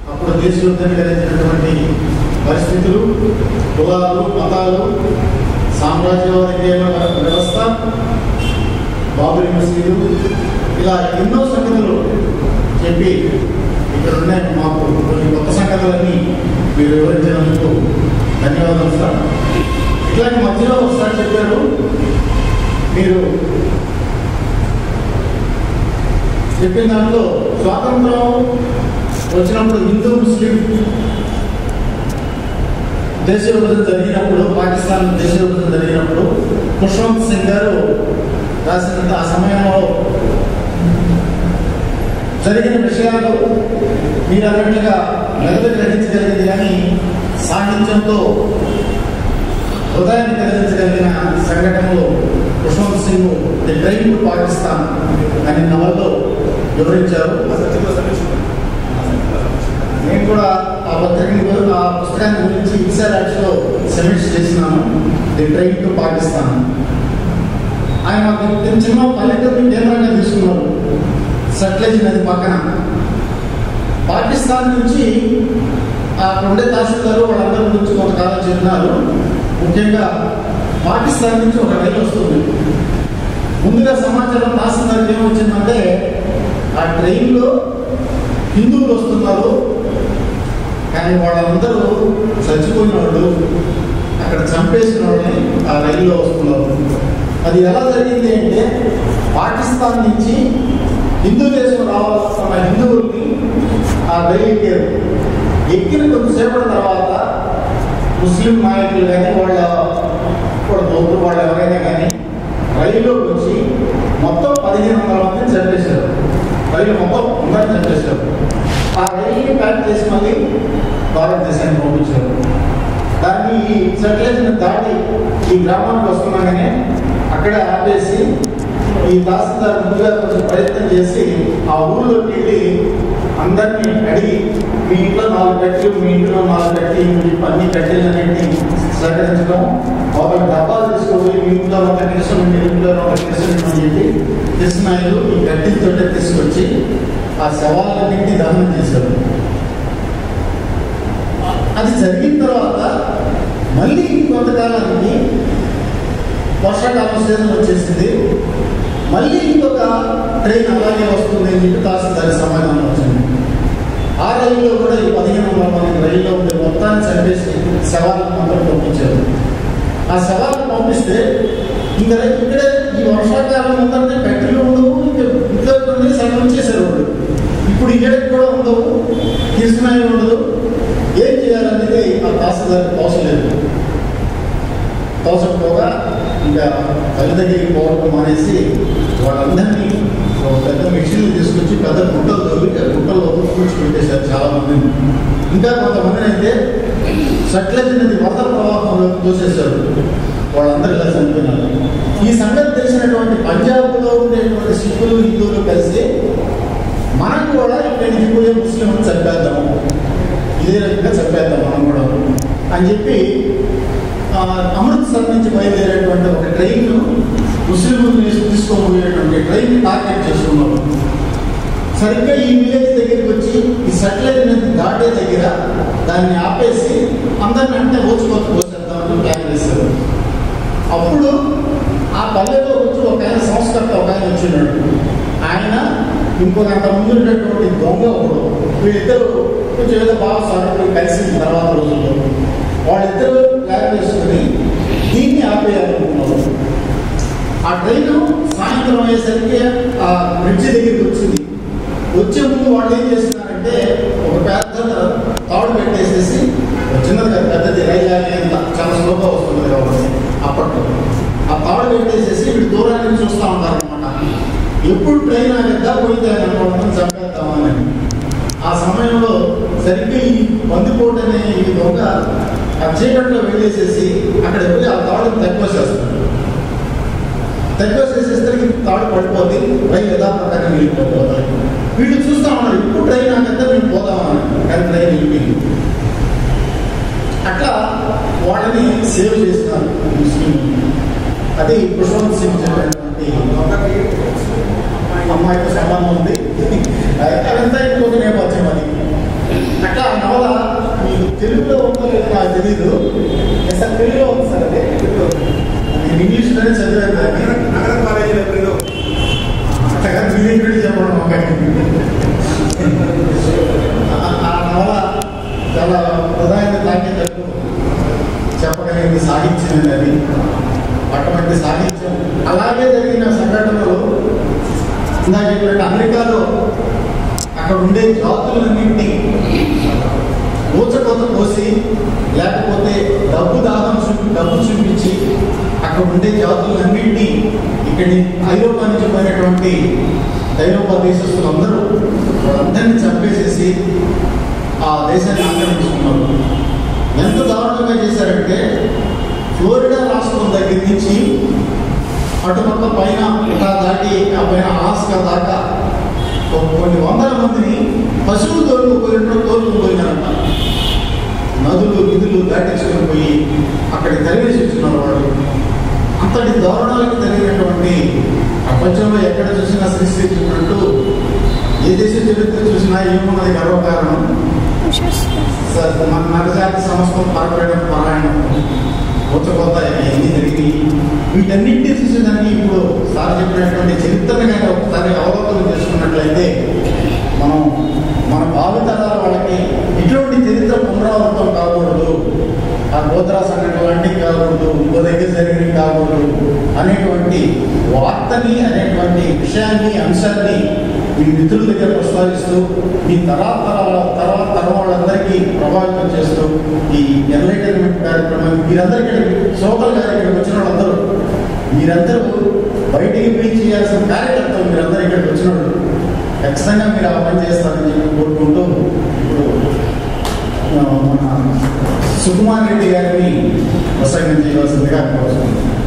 అప్పుడు దేశయుద్ధం కలిగినటువంటి పరిస్థితులు కులాలు మతాలు సామ్రాజ్యవాద నియమ వ్యవస్థ బాబరీ మసీదు ఇలా ఎన్నో సంగతులు చెప్పి ఇక్కడ ఉన్నాయి మాకు కొన్ని కొత్త సంగతులన్నీ మీరు వివరించినందుకు ధన్యవాదాలు సార్ ఇట్లాంటి మధ్యలో ఒకసారి చెప్పారు మీరు చెప్పిన దాంట్లో స్వాతంత్రం వచ్చినప్పుడు హిందూ ముస్లిం దేశ విభజన జరిగినప్పుడు పాకిస్తాన్ దేశ విభజన జరిగినప్పుడు ఖుష్వంత్ సింగ్ గారు రాసినంత ఆ సమయంలో జరిగిన విషయాలు మీరు అన్నట్లుగా మెదడు గ్రహించగలిగింది కానీ సాహిత్యంతో హృదయాన్ని కలిగించగలిగిన సంఘటనలు Khushwant Singh the train to Pakistan అనే నవల్లో వివరించారు నేను కూడా ఆ పత్రికని గురి- ఆ పుస్తకాన్ని గురించి ఇన్సారాట్స్లో సెమిట్స్ చేసినాను ది ట్రైన్ టు పాకిస్తాన్ ఆయన మాకు చిన్న చిన్న పల్లెటూరుని కేంద్రంగా తీసుకున్నారు సట్లెజ్ నది పక్కన పాకిస్తాన్ నుంచి ఆ ఉండే తహసీల్దారు వాళ్ళందరి గురించి కొంతకాలం చెప్పినారు ముఖ్యంగా పాకిస్తాన్ నుంచి ఒక రైలు వస్తుంది ముందుగా సమాచారం తహసీల్దార్కి ఏమొచ్చిందంటే ఆ ట్రైన్లో హిందువులు వస్తున్నారు కానీ వాళ్ళందరూ చచ్చిపోయిన వాళ్ళు అక్కడ చంపేసిన వాళ్ళని ఆ రైల్లో వస్తున్నారు అది ఎలా జరిగింది అంటే పాకిస్తాన్ నుంచి హిందూ దేశం రావాల్సిన హిందువుల్ని ఆ రైలు ఎక్కారు ఎక్కిన కొద్దిసేపటి తర్వాత ముస్లిం నాయకులు కానీ వాళ్ళ వాళ్ళ దోతులు వాళ్ళు ఎవరైనా కానీ రైలులోకి వచ్చి మొత్తం పదిహేను వందల మందిని చంపేశారు రైలు మొత్తం అందరిని చంపేశారు ఆ రైలుని ప్యాక్ చేసి మళ్ళీ భారతదేశానికి పంపించారు దాన్ని ఈ సెటిలైజ్ని దాటి ఈ గ్రామానికి వస్తున్నాగానే అక్కడే ఆపేసి ఈ తహసీల్దార్ ముందుగా కొంచెం ప్రయత్నం చేసి ఆ ఊళ్ళోకి వెళ్ళి అందరినీ అడిగి మీ ఇంట్లో నాలుగు కట్టెలు మీ ఇంట్లో నాలుగు కట్టెలు మీ అన్ని కట్టెలన్నింటినీ సేకరించడం ఒక డబ్బాలు తీసుకుపోయి మీ ఇంట్లో ఒక కిసం మీ ఇంట్లో ఒక కిసం అని చెప్పి కృష్ణాయులు ఈ కట్టెలతో తీసుకొచ్చి ఆ శవాలన్నింటినీ దహనం చేశారు అది జరిగిన తర్వాత మళ్ళీ కొంతకాలానికి వర్షాకాలం సీజన్ వచ్చేసింది మళ్ళీ ఇంకొక ట్రైన్ అలాగే వస్తుంది అని చెప్పి తహసీల్దారి సమాధానం వచ్చింది ఆ రైల్లో కూడా ఈ పదిహేను వందల మంది రైల్లో ఉండే మొత్తాన్ని చంపేసి శవాలను మాత్రం పంపించారు ఆ శవాలను పంపిస్తే ఇంకా ఇక్కడే ఈ వర్షాకాలం ఉందంటే కట్టెలు ఉండవు ఇంకా ఇంట్లో కొన్ని సగం చేశారు వాళ్ళు ఇప్పుడు ఇక్కడికి కూడా ఉండవు కృష్ణాయి ఉండదు ఏం చేయాలనేది ఆ తహసీల్దారికి తోసలేదు తోసకపోగా ఇంకా తల్లి దగ్గరికి పోవడం మానేసి వాళ్ళందరినీ ఒక పెద్ద మిషన్లు తీసుకొచ్చి పెద్ద గుట్టలు తవ్వి ఆ గుట్టల్లో కూర్చోబెట్టేశారు చాలా మందిని ఇంకా కొంతమందిని అయితే సట్లెజ్ నది వరద ప్రవాహంలో తోసేశారు వాళ్ళందరూ ఇలా చనిపోయినారు ఈ సంగతి తెలిసినటువంటి పంజాబ్లో ఉండేటువంటి సిక్కులు హిందువులు కలిసి మనకు కూడా ఇక్కడ నుంచి పోయే ముస్లిం చంపేద్దాము ఇదే రకంగా చంపేద్దాం మనం కూడా అని చెప్పి ఆ, అమృత్సర్ నుంచి బయలుదేరేటువంటి ఒక ట్రైన్ ముస్లింలు తీసుకోబోయేటువంటి ట్రైన్ టార్గెట్ చేసుకున్నారు సరిగ్గా ఈ విలేజ్ దగ్గరికి వచ్చి ఈ సెటిలైజ్ నది దాటే దగ్గర దాన్ని ఆపేసి అందరిని అంటే ఓచుకొత్త పోసేద్దామని ప్లాన్ చేశారు అప్పుడు ఆ పల్లెలో వచ్చి ఒక ఆయన సంస్కర్త ఒక ఆయన వచ్చినాడు ఆయన ఇంకొక అంత ముందు ఉండేటువంటి దొంగ ఒకడు వీళ్ళిద్దరు కొంచెం ఏదో బాగా సాగుతూ కలిసి తర్వాత రోజుల్లో వాళ్ళిద్దరూ ప్లాన్ చేసుకుని దీన్ని ఆపేయాలనుకున్నారు ఆ ట్రైన్ సాయంత్రం అయ్యేసరికి ఆ బ్రిడ్జి దగ్గరికి వచ్చింది వచ్చే ముందు వాళ్ళు ఏం చేస్తున్నారంటే ఒక పెద్ద తాడు పెట్టేసేసి ఒక చిన్నది కాదు, పెద్దది రైలు ఆగే అంత చాలా స్లోగా వస్తుంది కాబట్టి అప్పట్లో ఆ తాడు పెట్టేసేసి వీడు దూరం నుంచి చూస్తూ ఉంటారనమాట ఎప్పుడు ట్రైన్ ఆగద్దా పోయితే అనుకోవడం చంపేద్దామని ఆ సమయంలో సరిగ్గా ఈ బందిపోటు అనే ఈ దొంగ ఆ చీకట్లో వెళ్ళేసేసి అక్కడ వెళ్ళి ఆ తాడుని తక్కువేసేస్తాడు తక్కువేసేసేసరికి తాడు పడిపోద్ది రైలు యథాప్రకారం వెళ్ళిపోతుంది వీళ్ళు చూస్తా ఉన్నారు ఇప్పుడు ట్రైన్ ఆగద్దా మేము పోదామని కానీ ట్రైన్ వెళ్ళిపోయింది అట్లా వాళ్ళని సేవ్ చేస్తున్నారు ముస్లిం అది పుష్పంత్ సింగ్ చెప్పినటువంటి అమ్మాయితో సంబంధం ఉంది అదంతా ఇంకొక నేపథ్యం అది అట్లా తెలుగులో ఉందో లేదో నాకు తెలీదు సార్ తెలుగులో ఉంది సార్ అది తెలుగులో ఉంది. నేను ఇంగ్లీష్లోనే చదివాను దాన్ని నగర నగర కాలేజీ లైబ్రరీలో అంతగా ఫీలింగ్ కూడా చెప్పడం ఒక ఆ నవల చాలా హృదయాన్ని తాకేటట్టు చెప్పగలిగింది సాహిత్యం అది అటువంటి సాహిత్యం అలాగే జరిగిన సంఘటనలు ఇందాక చెప్పినట్టు అమెరికాలో అక్కడ ఉండే జాతులన్నింటినీ ఊచకొత పోసి లేకపోతే డబ్బు దాహం చూపి డబ్బు చూపించి అక్కడ ఉండే జాతులన్నింటినీ ఇక్కడి ఐరోపా నుంచి పోయినటువంటి ఐరోపా దేశస్తులందరూ వాళ్ళందరినీ చంపేసేసి ఆ దేశాన్ని ఆక్రమించుకున్నారు ఎంత దారుణంగా చేశారంటే ఫ్లోరిడా రాష్ట్రం దగ్గర నుంచి అటుపక్క పైన ఇటా దాటి ఆ పైన ఆస్కా దాకా ఒక కొన్ని వందల మందిని పశువులు తోలుకుపోయినట్టు తోలుకుపోయినారంట నదులు విధులు దాటించుకొని పోయి అక్కడికి తరివేసి వచ్చినారు వాళ్ళు అంతటి దారుణాలకు జరిగినటువంటి ప్రపంచంలో ఎక్కడ చూసినా సృష్టి చెప్పినట్టు ఏ దేశ చరిత్ర చూసినా ఏమున్నది గర్వకారణం సార్ మన నరజాతి సంస్థ పాల్పడడం పారాయణం కొత్త ఎన్ని జరిగి వీటన్నింటినీ చూసేదానికి ఇప్పుడు సార్ చెప్పినటువంటి చరిత్రను కానీ ఒకసారి అవలోకనం చేసుకున్నట్లయితే మనం మన భావితరాల వాళ్ళకి ఇటువంటి చరిత్ర పునరావృతం కాకూడదు ఆ గోత్రా సంఘటన లాంటివి కాకూడదు ఇంకో దగ్గర జరిగినవి కాకూడదు అనేటువంటి వార్తని అనేటువంటి విషయాన్ని అంశాన్ని మీ మిత్రుల దగ్గర ప్రస్తావిస్తూ మీ తరాతరాల తర్వాత తరం వాళ్ళందరికీ ప్రభావితం చేస్తూ ఈ ఎన్లైటన్మెంట్ కార్యక్రమం మీరందరికీ శ్రోతలు గారు ఇక్కడికి వచ్చిన వాళ్ళందరూ మీరందరూ బయటికి పోయి చేయాల్సిన కార్యకర్తలు మీరందరూ ఇక్కడికి వచ్చినప్పుడు ఖచ్చితంగా మీరు ఆ పని చేస్తారని చెప్పి కోరుకుంటూ ఇప్పుడు ఆ, మన సుకుమార్ రెడ్డి గారిని ప్రసంగం చేయవలసిందిగా కోరుతున్నాను